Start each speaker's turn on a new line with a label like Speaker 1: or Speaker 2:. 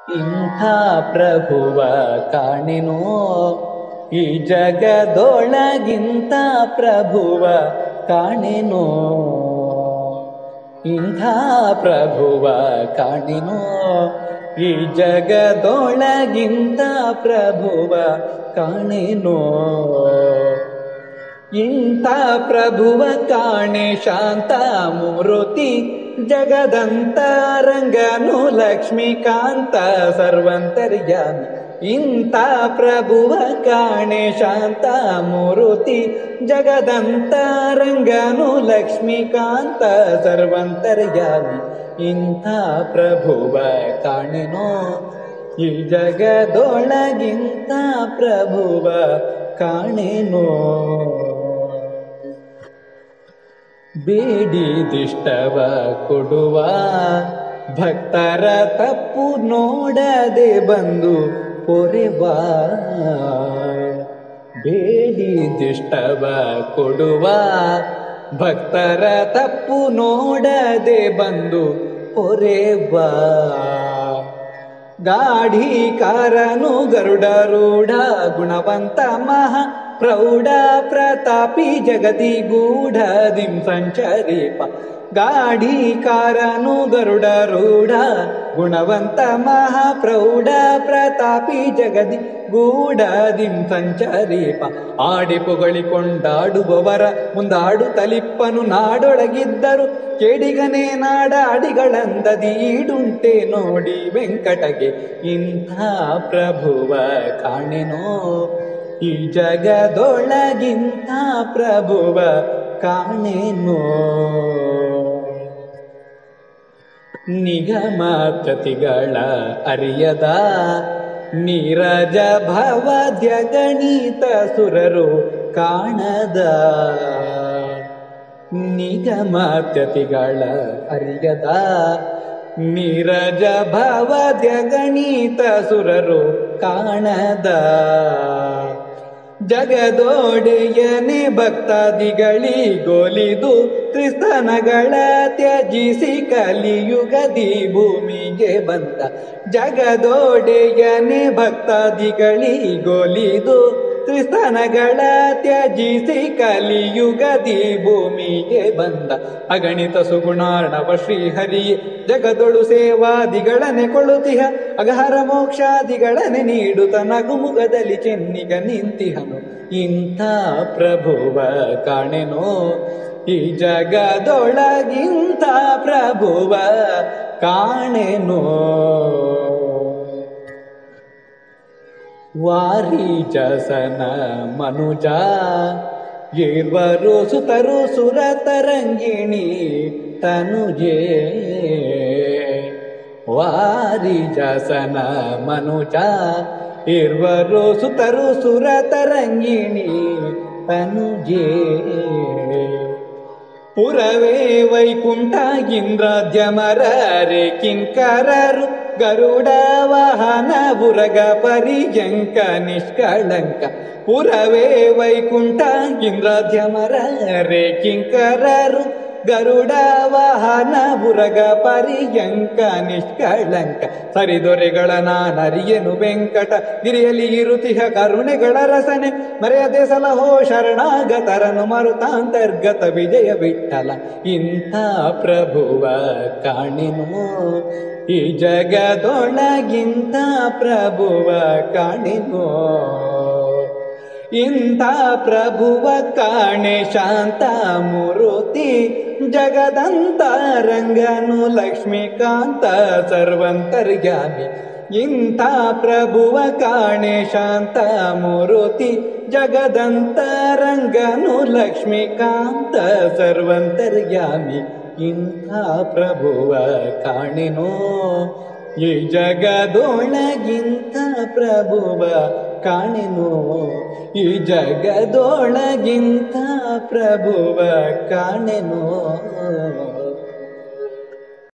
Speaker 1: ಇಂಥ ಪ್ರಭುವ ಕಾಣೆನೋ ಈ ಜಗದೊಳಗಿಂತ ಪ್ರಭುವ ಕಾಣೆನೋ ಇಂಥ ಪ್ರಭುವ ಕಾಣೆನೋ ಈ ಜಗದೊಳಗಿಂತ ಪ್ರಭುವ ಕಾಣೆನೋ ಇಂಥ ಪ್ರಭುವ ಕಾಣೆ ಶಾಂತ ಮೂರುತಿ ಜಗದಂತ ರಂಗನು ಲಕ್ಷ್ಮೀಕಾಂತ ಸರ್ವಂತರ್ಯಾಮಿ ಇಂಥ ಪ್ರಭುವ ಕಾಣೆ ಶಾಂತ ಮೂರುತಿ ಜಗದಂತ ರಂಗನು ಲಕ್ಷ್ಮೀಕಾಂತ ಸರ್ವಂತರ್ಯಾಮಿ ಇಂಥ ಪ್ರಭುವ ಕಾಣೆನೋ ಈ ಜಗದೊಳಗಿಂತ ಪ್ರಭುವ ಕಾಣೆನೋ ಬೇಡಿದಿಷ್ಟವ ಕೊಡುವ ಭಕ್ತರ ತಪ್ಪು ನೋಡದೆ ಬಂದು ಪೊರೆವ ಬೇಡಿದಿಷ್ಟವ ಕೊಡುವ ಭಕ್ತರ ತಪ್ಪು ನೋಡದೆ ಬಂದು ಪೊರೆವ ಗಾಢೀಕಾರನು ಗರುಡರೂಢ ಗುಣವಂತ ಮಹಾ ಪ್ರೌಢ ಪ್ರತಾಪಿ ಜಗತಿ ಗೂಢದಿಂ ಸಂಚರೀಪ ಗಾಢೀಕಾರನು ಗರುಡರೂಢ ಗುಣವಂತ ಮಹಾ ಪ್ರೌಢ ಪ್ರತಾಪಿ ಜಗದಿ ಗೂಢದಿಂ ಸಂಚರೀಪ ಆಡಿ ಪೊಗಳಿಕೊಂಡಾಡುವವರ ಮುಂದಾಡು ತಲಿಪ್ಪನು ನಾಡೊಳಗಿದ್ದರು ಕೇಡಿಗನೇ ನಾಡಾಡಿಗಳಂದದಿ ಈಡುಂಟೆ ನೋಡಿ ವೆಂಕಟಗೆ ಇಂಥ ಪ್ರಭುವ ಕಾಣೆನೋ ಈ ಜಗದೊಳಗಿಂತ ಪ್ರಭುವ ಕಾಣೆನೋ ನಿಗಮ ಪ್ರತಿಗಳ ಅರಿಯದ ನೀರಜ ಭವದ್ಯ ಗಣಿತ ಸುರರು ಕಾಣದ ನಿಗಮ ಪ್ರತಿಗಳ ಅರಿಯದ ನೀರಜ ಭವದ್ಯ ಗಣಿತ ಸುರರು ಕಾಣದ ಜಗದೋಡೆಯನೆ ಭಕ್ತಾದಿಗಳಿಗೋಲಿದು ಕ್ರಿಸ್ತನಗಳ ತ್ಯಜಿಸಿ ಕಲಿಯುಗದಿ ಭೂಮಿಗೆ ಬಂದ ಜಗದೋಡೆಯನೆ ಭಕ್ತಾದಿಗಳಿಗೋಲಿದು ಕ್ರಿಸ್ತನಗಳ ತ್ಯಜಿಸಿ ಕಲಿಯುಗದಿ ಭೂಮಿಗೆ ಬಂದ ಅಗಣಿತ ಸುಗುಣಾರ್ಣವ ಶ್ರೀಹರಿ ಜಗದೊಳು ಸೇವಾದಿಗಳನೆ ಕೊಳುತಿಹ ಅಗಹರ ಮೋಕ್ಷಾದಿಗಳನೆ ನೀಡುತ್ತ ನಗುಮುಗದಲ್ಲಿ ಚೆನ್ನಿಗ ನಿಂತಿಹನು ಇಂಥ ಪ್ರಭುವ ಕಾಣೆನೋ ಈ ಜಗದೊಳಗಿಂತ ಪ್ರಭುವ ಕಾಣೆನೋ ವಾರಿಜಸನ ಮನುಜ ಇರ್ವರು ಸುತರು ಸುರತರಂಗಿಣಿ ತನುಜೇ ವಾರಿಜಸನ ಮನುಜ ಇರ್ವರು ಸುತರು ಸುರತರಂಗಿಣಿ ತನುಜೇ ಪುರವೇ ವೈಕುಂಠ ಇಂದ್ರಾದ್ಯಮರರೆ ಕಿಂಕರರು ಗರುಡ ವಾಹನ ಬುರಗ ಪರಿಜಂಕ ನಿಷ್ಕಳಂಕ ಪುರವೇ ವೈಕುಂಠ ಇಂದ್ರಾದ್ಯಮರರೆ ಕಿಂಕರರು ಗರುಡ ವಾಹನ ಬುರಗ ಪರಿಯಂಕ ನಿಷ್ಕಳಂಕ ಸರಿದೊರೆಗಳ ನಾನರಿಯನು ವೆಂಕಟ ಗಿರಿಯಲ್ಲಿ ಇರುತಿಹ ಕರುಣೆಗಳ ರಸನೆ ಮರೆಯದೆ ಸಲಹೋ ಶರಣಾಗತರನು ಮರುತಾಂತರ್ಗತ ವಿಜಯ ವಿಠಲ ಇಂಥ ಪ್ರಭುವ ಕಾಣೆನು ಈ ಜಗದೊಳಗಿಂತ ಪ್ರಭುವ ಕಾಣೆನು ಇಂಥ ಪ್ರಭುವ ಕಾಣೆ ಶಾಂತ ಮೂರುತಿ ಜಗದಂತ ರಂಗನು ಲಕ್ಷ್ಮೀಕಾಂತ ಸರ್ವಂತರ್ಯಾಮಿ ಇಂಥ ಪ್ರಭುವ ಕಾಣೆ ಶಾಂತ ಮೂರುತಿ ಜಗದಂತ ರಂಗನು ಲಕ್ಷ್ಮೀಕಾಂತ ಸರ್ವಂತರ್ಯಾಮಿ ಇಂಥ ಪ್ರಭುವ ಕಾಣೆನೋ ಈ ಜಗದೊಳಗಿಂತ ಪ್ರಭುವ ಕಾಣೆನೋ ಈ ಜಗದೊಳಗಿಂತ ಪ್ರಭುವ ಕಾಣೆನೋ